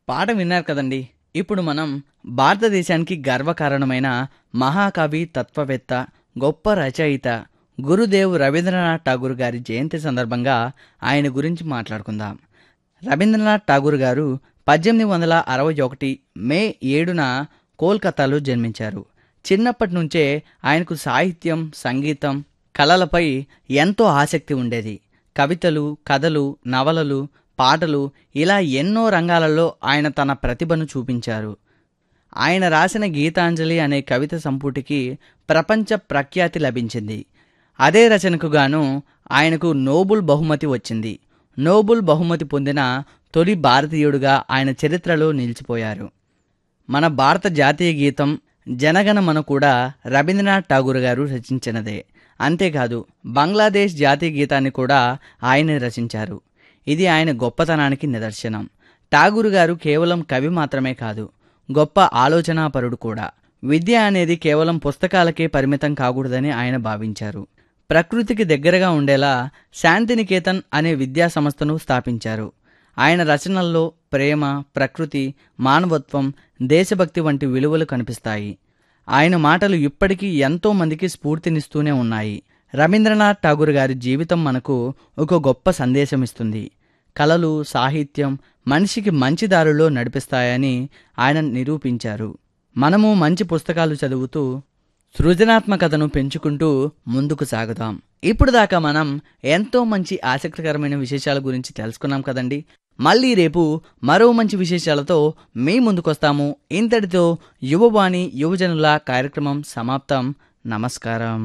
పాట విన్నారు కదండి ఇప్పుడు మనం భారతదేశానికి గర్వకారణమైన మహాకవి తత్వవేత్త గొప్ప రచయిత గురుదేవ్ రవీంద్రనాథ్ ఠాగూర్ గారి జయంతి సందర్భంగా ఆయన గురించి మాట్లాడుకుందాం రవీంద్రనాథ్ ఠాగూర్ గారు పద్దెనిమిది వందల అరవై ఒకటి మే ఏడున కోల్కతాలో జన్మించారు చిన్నప్పటి నుంచే ఆయనకు సాహిత్యం సంగీతం కళలపై ఎంతో ఆసక్తి ఉండేది కవితలు కథలు నవలలు పాటలు ఇలా ఎన్నో రంగాలలో ఆయన తన ప్రతిభను చూపించారు ఆయన రాసిన గీతాంజలి అనే కవిత సంపుటికి ప్రపంచ ప్రఖ్యాతి లభించింది అదే రచనకు గాను ఆయనకు నోబుల్ బహుమతి వచ్చింది నోబుల్ బహుమతి పొందిన తొలి భారతీయుడుగా ఆయన చరిత్రలో నిలిచిపోయారు మన భారత జాతీయ గీతం జనగణమన కూడా రవీంద్రనాథ్ ఠాగూర్ గారు రచించినదే అంతేకాదు బంగ్లాదేశ్ జాతీయ గీతాన్ని కూడా ఆయనే రచించారు ఇది ఆయన గొప్పతనానికి నిదర్శనం ఠాగూర్ గారు కేవలం కవి మాత్రమే కాదు గొప్ప ఆలోచనాపరుడు కూడా విద్య అనేది కేవలం పుస్తకాలకే పరిమితం కాకూడదని ఆయన భావించారు ప్రకృతికి దగ్గరగా ఉండేలా శాంతినికేతన్ అనే విద్యా సంస్థను స్థాపించారు ఆయన రచనల్లో ప్రేమ ప్రకృతి మానవత్వం దేశభక్తి వంటి విలువలు కనిపిస్తాయి ఆయన మాటలు ఇప్పటికీ ఎంతో మందికి స్ఫూర్తినిస్తూనే ఉన్నాయి రవీంద్రనాథ్ ఠాగూర్ గారి జీవితం మనకు ఒక గొప్ప సందేశం ఇస్తుంది కళలు సాహిత్యం మనిషికి మంచి దారిలో నడిపిస్తాయని ఆయన నిరూపించారు మనము మంచి పుస్తకాలు చదువుతూ సృజనాత్మకతను పెంచుకుంటూ ముందుకు సాగుతాం ఇప్పుడు దాకా మనం ఎంతో మంచి ఆసక్తికరమైన విశేషాల గురించి తెలుసుకున్నాం కదండి మళ్ళీ రేపు మరో మంచి విశేషాలతో మీ ముందుకొస్తాము ఇంతటితో యువవాణి యువజనుల కార్యక్రమం సమాప్తం నమస్కారం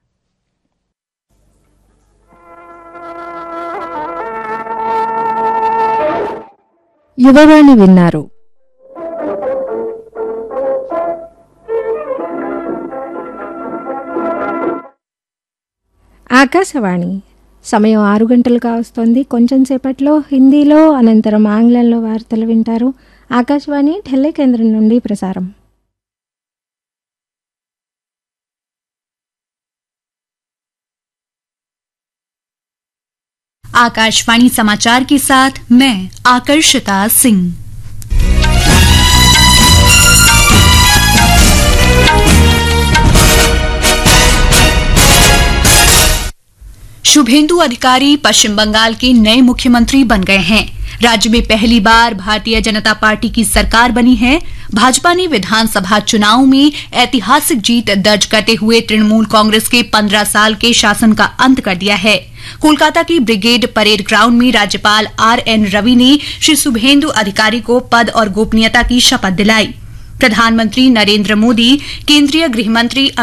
యువవాణి విన్నారు ఆకాశవాణి సమయం ఆరు గంటలుగా వస్తోంది కొంచెం సేపట్లో హిందీలో అనంతరం ఆంగ్లంలో వార్తలు వింటారు ఆకాశవాణి ఢిల్లీ కేంద్రం నుండి ప్రసారం आकाशवाणी समाचार के साथ मैं आकर्षिता सिंह शुभेंदु अधिकारी पश्चिम बंगाल के नए मुख्यमंत्री बन गए हैं राज्य में पहली बार भारतीय जनता पार्टी की सरकार बनी है भाजपा ने विधानसभा चुनाव में ऐतिहासिक जीत दर्ज करते हुए तृणमूल कांग्रेस के 15 साल के शासन का अंत कर दिया है कोलकाता की ब्रिगेड परेड ग्राउंड में राज्यपाल आर एन रवि ने श्री शुभेंदु अधिकारी को पद और गोपनीयता की शपथ दिलाई प्रधानमंत्री नरेंद्र मोदी केंद्रीय गृह मंत्री